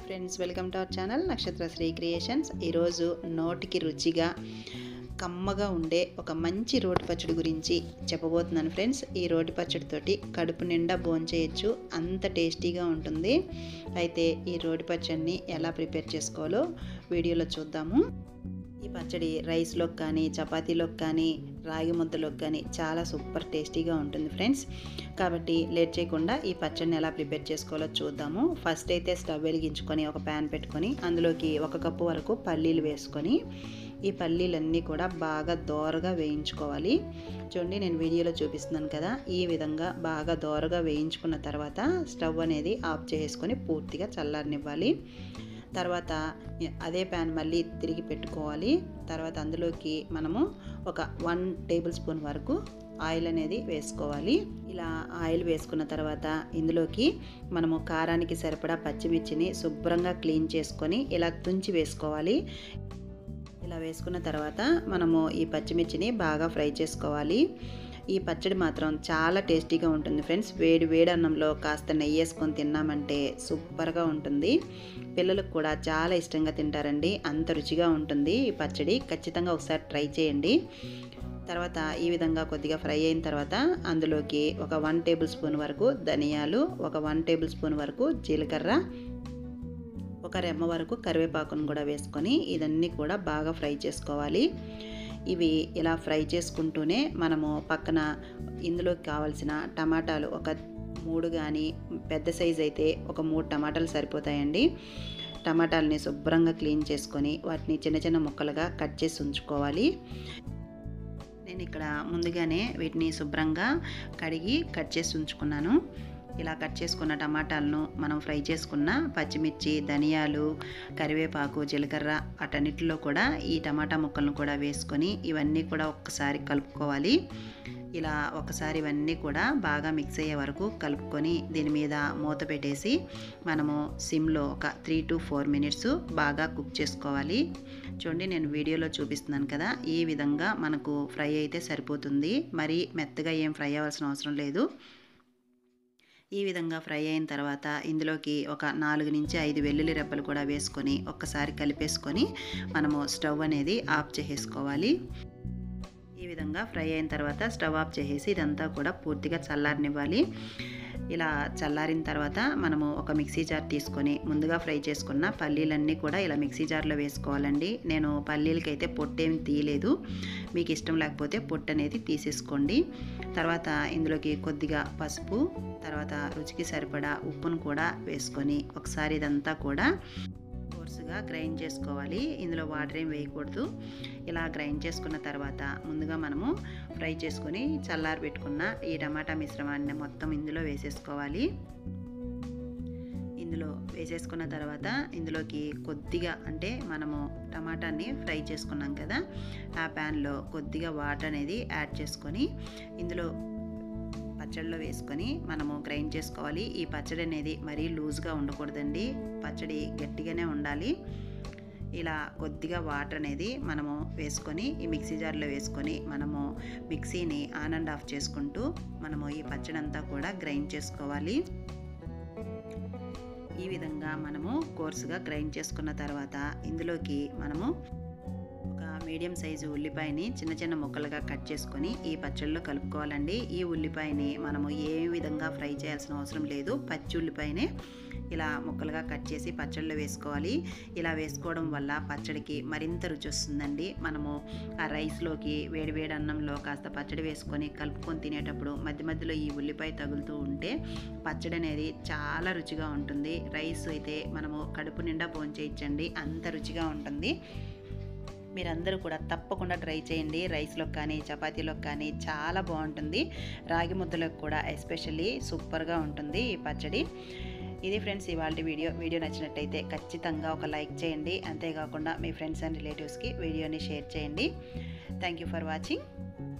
friends welcome to our channel Nakshatra Shri creations ఈరోజు నోటికి రుచిగా కమ్మగా ఉండే ఒక మంచి రోటి పచ్చడి గురించి చెప్పబోతున్నాను ఫ్రెండ్స్ ఈ రోటి పచ్చడితోటి కడుపు నిండా భోంచేయచ్చు అంత టేస్టీగా ఉంటుంది అయితే ఈ రోటి పచ్చడిని ఎలా ప్రిపేర్ చేసుకోవాలో వీడియోలో చూద్దాము ఈ పచ్చడి రైస్లోకి కానీ చపాతీలోకి కానీ రాగి ముద్దలోకి కానీ చాలా సూపర్ టేస్టీగా ఉంటుంది ఫ్రెండ్స్ కాబట్టి లేట్ చేయకుండా ఈ పచ్చడిని ఎలా ప్రిపేర్ చేసుకోవాలో చూద్దాము ఫస్ట్ అయితే స్టవ్ వెలిగించుకొని ఒక ప్యాన్ పెట్టుకొని అందులోకి ఒక కప్పు వరకు పల్లీలు వేసుకొని ఈ పల్లీలన్నీ కూడా బాగా దోరగా వేయించుకోవాలి చూడండి నేను వీడియోలో చూపిస్తున్నాను కదా ఈ విధంగా బాగా దోరగా వేయించుకున్న తర్వాత స్టవ్ అనేది ఆఫ్ చేసుకొని పూర్తిగా చల్లారనివ్వాలి తర్వాత అదే ప్యాన్ మళ్ళీ తిరిగి పెట్టుకోవాలి తర్వాత అందులోకి మనము ఒక వన్ టేబుల్ స్పూన్ వరకు ఆయిల్ అనేది వేసుకోవాలి ఇలా ఆయిల్ వేసుకున్న తర్వాత ఇందులోకి మనము కారానికి సరిపడా పచ్చిమిర్చిని శుభ్రంగా క్లీన్ చేసుకొని ఇలా తుంచి వేసుకోవాలి ఇలా వేసుకున్న తర్వాత మనము ఈ పచ్చిమిర్చిని బాగా ఫ్రై చేసుకోవాలి ఈ పచ్చడి మాత్రం చాలా టేస్టీగా ఉంటుంది ఫ్రెండ్స్ వేడి వేడి అన్నంలో కాస్త నెయ్యి వేసుకొని తిన్నామంటే సూపర్గా ఉంటుంది పిల్లలకు కూడా చాలా ఇష్టంగా తింటారండి అంత రుచిగా ఉంటుంది ఈ పచ్చడి ఖచ్చితంగా ఒకసారి ట్రై చేయండి తర్వాత ఈ విధంగా కొద్దిగా ఫ్రై అయిన తర్వాత అందులోకి ఒక వన్ టేబుల్ స్పూన్ వరకు ధనియాలు ఒక వన్ టేబుల్ స్పూన్ వరకు జీలకర్ర ఒక రెమ్మ వరకు కరివేపాకును కూడా వేసుకొని ఇదన్నీ కూడా బాగా ఫ్రై చేసుకోవాలి ఇవి ఇలా ఫ్రై చేసుకుంటూనే మనము పక్కన ఇందులోకి కావాల్సిన టమాటాలు ఒక మూడు కానీ పెద్ద సైజ్ అయితే ఒక మూడు టమాటాలు సరిపోతాయండి టమాటాలని శుభ్రంగా క్లీన్ చేసుకొని వాటిని చిన్న చిన్న ముక్కలుగా కట్ చేసి ఉంచుకోవాలి నేను ఇక్కడ ముందుగానే వీటిని శుభ్రంగా కడిగి కట్ చేసి ఉంచుకున్నాను ఇలా కట్ చేసుకున్న టమాటాలను మనం ఫ్రై చేసుకున్న పచ్చిమిర్చి ధనియాలు కరివేపాకు జీలకర్ర అటన్నిటిలో కూడా ఈ టమాటా ముక్కలను కూడా వేసుకొని ఇవన్నీ కూడా ఒక్కసారి కలుపుకోవాలి ఇలా ఒకసారి ఇవన్నీ కూడా బాగా మిక్స్ అయ్యే వరకు కలుపుకొని దీని మీద మూత పెట్టేసి మనము సిమ్లో ఒక త్రీ టు ఫోర్ మినిట్స్ బాగా కుక్ చేసుకోవాలి చూడండి నేను వీడియోలో చూపిస్తున్నాను కదా ఈ విధంగా మనకు ఫ్రై అయితే సరిపోతుంది మరి మెత్తగా ఏం ఫ్రై అవ్వాల్సిన అవసరం లేదు ఈ విధంగా ఫ్రై అయిన తర్వాత ఇందులోకి ఒక నాలుగు నుంచి ఐదు వెల్లుల్లి రెబ్బలు కూడా వేసుకొని ఒక్కసారి కలిపేసుకొని మనము స్టవ్ అనేది ఆఫ్ చేసేసుకోవాలి ఈ విధంగా ఫ్రై అయిన తర్వాత స్టవ్ ఆఫ్ చేసేసి ఇదంతా కూడా పూర్తిగా చల్లారనివ్వాలి ఇలా చల్లారిన తర్వాత మనము ఒక మిక్సీ జార్ తీసుకొని ముందుగా ఫ్రై చేసుకున్న పల్లీలన్నీ కూడా ఇలా మిక్సీ జార్లో వేసుకోవాలండి నేను పల్లీలకైతే పొట్టేమి తీయలేదు మీకు ఇష్టం లేకపోతే పొట్టు అనేది తీసేసుకోండి తర్వాత ఇందులోకి కొద్దిగా పసుపు తర్వాత రుచికి సరిపడా ఉప్పును కూడా వేసుకొని ఒకసారి ఇదంతా కూడా కోర్సుగా గ్రైండ్ చేసుకోవాలి ఇందులో వాటర్ ఏం వేయకూడదు ఇలా గ్రైండ్ చేసుకున్న తర్వాత ముందుగా మనము ఫ్రై చేసుకొని చల్లారి పెట్టుకున్న ఈ టమాటా మిశ్రమాన్ని మొత్తం ఇందులో వేసేసుకోవాలి ఇందులో వేసేసుకున్న తర్వాత ఇందులోకి కొద్దిగా అంటే మనము టమాటాని ఫ్రై చేసుకున్నాం కదా ఆ ప్యాన్లో కొద్దిగా వాటర్ అనేది యాడ్ చేసుకొని ఇందులో పచ్చడిలో వేసుకొని మనము గ్రైండ్ చేసుకోవాలి ఈ పచ్చడి అనేది మరీ లూజ్గా ఉండకూడదండి పచ్చడి గట్టిగానే ఉండాలి ఇలా కొద్దిగా వాటర్ అనేది మనము వేసుకొని ఈ మిక్సీ జార్లో వేసుకొని మనము మిక్సీని ఆన్ అండ్ ఆఫ్ చేసుకుంటూ మనము ఈ పచ్చడి అంతా కూడా గ్రైండ్ చేసుకోవాలి ఈ విధంగా మనము కోర్సుగా గ్రైండ్ చేసుకున్న తర్వాత ఇందులోకి మనము ఒక మీడియం సైజు ఉల్లిపాయని చిన్న చిన్న ముక్కలుగా కట్ చేసుకొని ఈ పచ్చళ్ళలో కలుపుకోవాలండి ఈ ఉల్లిపాయని మనము ఏ విధంగా ఫ్రై చేయాల్సిన అవసరం లేదు పచ్చి ఉల్లిపాయనే ఇలా ముక్కలుగా కట్ చేసి పచ్చళ్ళలో వేసుకోవాలి ఇలా వేసుకోవడం వల్ల పచ్చడికి మరింత రుచి వస్తుందండి మనము ఆ రైస్లోకి వేడి వేడి అన్నంలో కాస్త పచ్చడి వేసుకొని కలుపుకొని తినేటప్పుడు మధ్య మధ్యలో ఈ ఉల్లిపాయ తగులుతూ ఉంటే పచ్చడి అనేది చాలా రుచిగా ఉంటుంది రైస్ అయితే మనము కడుపు నిండా భోంచేయచ్చండి అంత రుచిగా ఉంటుంది మీరందరూ కూడా తప్పకుండా ట్రై చేయండి రైస్లోకి కానీ చపాతీలోకి కానీ చాలా బాగుంటుంది రాగి ముద్దలకు కూడా ఎస్పెషల్లీ సూపర్గా ఉంటుంది ఈ పచ్చడి ఇది ఫ్రెండ్స్ ఇవాళ వీడియో వీడియో నచ్చినట్టయితే ఖచ్చితంగా ఒక లైక్ చేయండి అంతేకాకుండా మీ ఫ్రెండ్స్ అండ్ రిలేటివ్స్కి వీడియోని షేర్ చేయండి థ్యాంక్ యూ ఫర్ వాచింగ్